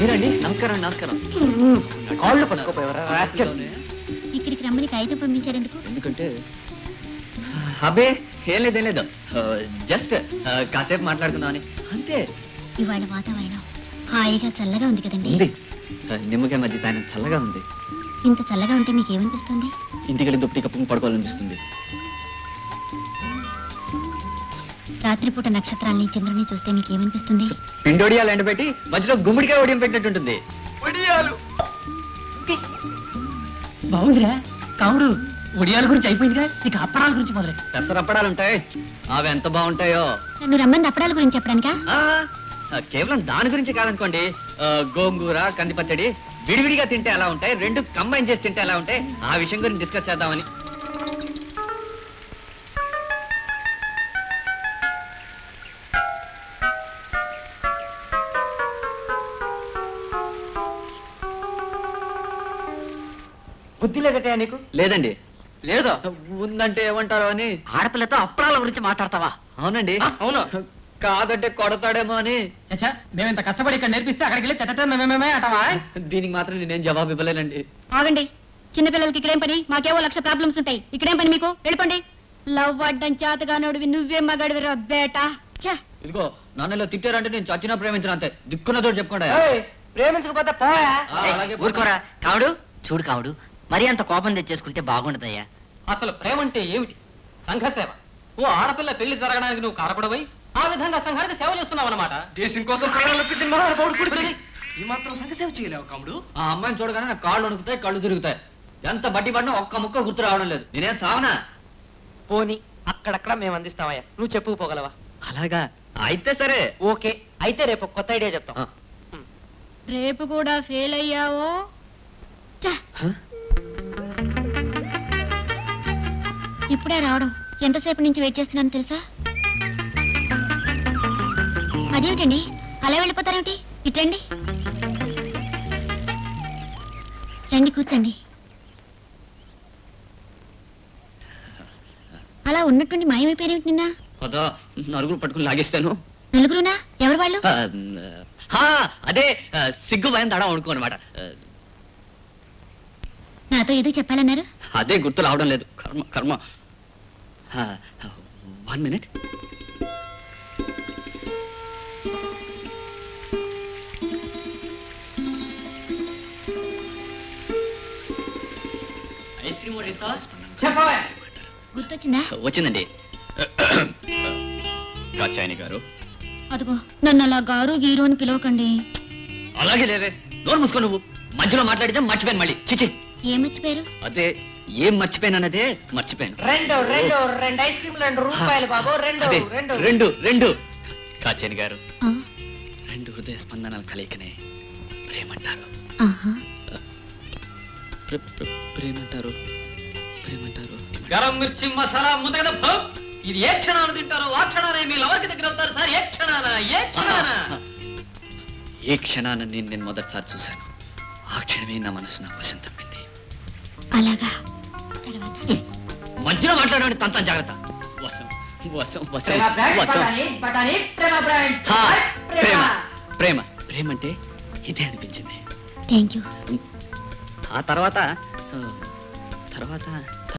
మీరండి నమస్కారం నమస్కారం కాళ్ళు పట్టుకోపోయారా రాస్కెల్. ఇక్కడికి రమ్మని కాగితం పంపించారు ఎందుకు ఎందుకంటే అబే ఏం లేదు ఏం లేదు జస్ట్ కాసేపు మాట్లాడుకుందామని అంతే ఇవాళ వాతావరణం హాయిగా చల్లగా ఉంది కదండి ఉంది ఆ, నిమ్మకాయ మధ్య తాను చల్లగా ఉంది ఇంత చల్లగా ఉంటే మీకు ఏమనిపిస్తుంది ఇంటికి దుప్పటి కప్పుకుని పడుకోవాలనిపిస్తుంది రాత్రిపూట నక్షత్రాల్ని చంద్రుని చూస్తే మీకు ఏమనిపిస్తుంది పిండోడియాలు ఎండబెట్టి మధ్యలో గుమ్మడికాయ ఒడియం పెట్టినట్టుంటుంది బాగుందిరా కావుడు ఒడియాల గురించి అయిపోయిందిగా ఇక అప్పడాల గురించి మొదలె పెసరప్పడాలు ఉంటాయి అవి ఎంత బాగుంటాయో నన్ను రమ్మని అప్పడాల గురించి చెప్పడానికా ఆ, ఆ, కేవలం దాని గురించి కాదనుకోండి ఆ, గోంగూర కంది పచ్చడి విడివిడిగా తింటే ఎలా ఉంటాయి రెండు కంబైన్ చేసి తింటే ఎలా ఉంటాయి ఆ విషయం గురించి డిస్కస్ చేద్దామని బుద్ధి లేదటయా నీకు లేదండి లేదో ఉందంటే ఏమంటారో అని ఆడపిల్లతో అప్పడాల గురించి మాట్లాడతావా అవునండి ఆ, అవును కాదంటే కొడతాడేమో అని చచ్చా మేము ఇంత కష్టపడి ఇక్కడ నేర్పిస్తే అక్కడికి వెళ్ళి తెట్ట మేమేమే అంటావా దీనికి మాత్రం నేనేం జవాబు ఇవ్వలేనండి ఆగండి చిన్నపిల్లలకి ఇక్కడేం పని మాకేవో లక్ష ప్రాబ్లమ్స్ ఉంటాయి ఇక్కడేం పని మీకు వెళ్ళిపోండి లవ్ అడ్డం చేతగానోడివి నువ్వే మగాడివిరా బేటా ఛ! ఇదిగో నన్నలో తిట్టారంటే నేను చచ్చినా ప్రేమించిన అంతే దిక్కున్నదో చెప్పుకోండి ప్రేమించకపోతే పోయా ఆ, అలాగే పో. ఊరుకోరా కావుడు చూడు కావుడు మరి అంత కోపం తెచ్చేసుకుంటే బాగుండదయ్యా అసలు ప్రేమ అంటే ఏమిటి సంఘ సేవ ఓ ఆడపిల్ల పెళ్లి జరగడానికి నువ్వు కారపడవై ఆ విధంగా సంఘానికి సేవ చేస్తున్నావు అనమాట దేశం కోసం ప్రాణాలు పెట్టిన మహానుభావుడు పుడితే ఈ మాత్రం సంగతి సేవ చేయలేవు కాముడు ఆ అమ్మాయిని చూడగానే నాకు కాళ్ళు వణుకుతాయి కళ్ళు తిరుగుతాయి ఎంత బట్టి పడినా ఒక్క ముక్క గుర్తు రావడం లేదు నేనేం సావనా పోని అక్కడక్కడ మేము అందిస్తామయ్యా నువ్వు చెప్పుకోగలవా అలాగా అయితే సరే ఓకే అయితే రేపు ఒక కొత్త ఐడియా చెప్తాం ఆ. రేపు కూడా ఫెయిల్ అయ్యావో ఛ! హ? ఇప్పుడే రావడం ఎంతసేపు నుంచి వెయిట్ చేస్తున్నాను తెలుసా అదేమిటండి అలా వెళ్ళిపోతారేమిటి ఇటండి రండి కూర్చోండి అలా ఉన్నట్టుండి మాయమైపోయారేమిటి నిన్న పదా నలుగురు పట్టుకుని లాగేస్తాను నలుగురునా ఎవరు వాళ్ళు ఆ, ఆ, అదే ఆ, సిగ్గు భయం తడా వణుకో అనమాట నాతో ఏదో చెప్పాలన్నారు అదే గుర్తు రావడం లేదు కర్మ కర్మ వన్ మినిట్ ఐస్ క్రీమ్ ఒకటి ఇస్తావా చెప్పవా గుర్తొచ్చిందా వచ్చిందండి కాచాయని గారు అదిగో నన్ను అలా గారు గీరు అని పిలవకండి అలాగే లేవే నోరు మూసుకో నువ్వు మధ్యలో మాట్లాడితే మర్చిపోయాను మళ్ళీ చిచి ఏం మర్చిపోయారు అదే ఏం మర్చిపోయాను అన్నదే మర్చిపోయాను రెండు రెండు రెండు ఐస్ క్రీమ్ రెండు రూపాయలు బాబు రెండు అదే, రెండు రెండు రెండు కాచాయని గారు ఆ, రెండు హృదయ స్పందనాలు కలయికనే ప్రేమంటారు ఆహా. ప్ర- ప్ర- ప్రేమంటారు ప్రేమంటారు గరం మిర్చి మసాలా ముద్దగద భో. ఇది ఏ క్షణాన తింటారో ఆ క్షణానే మీ లవర్కి దగ్గర అవుతారు సార్ ఏ క్షణాన ఏ క్షణాన ఏ క్షణాన నేను నేను మొదటిసారి చూశాను ఆ క్షణమే నా మనసు నా వసంతమైంది అలాగా తర్వాత మధ్యలో మాట్లాడండి తంతం జాగ్రత్త వసం వసం వసం ప్రేమ బ్రాండ్ వసం బఠానీ, బఠానీ, ప్రేమ బ్రాండ్ హా, ప్రేమ ప్రేమ ప్రేమ ప్రేమ అంటే ఇదే అనిపించింది థ్యాంక్ యూ ఆ తర్వాత ఆ, తర్వాత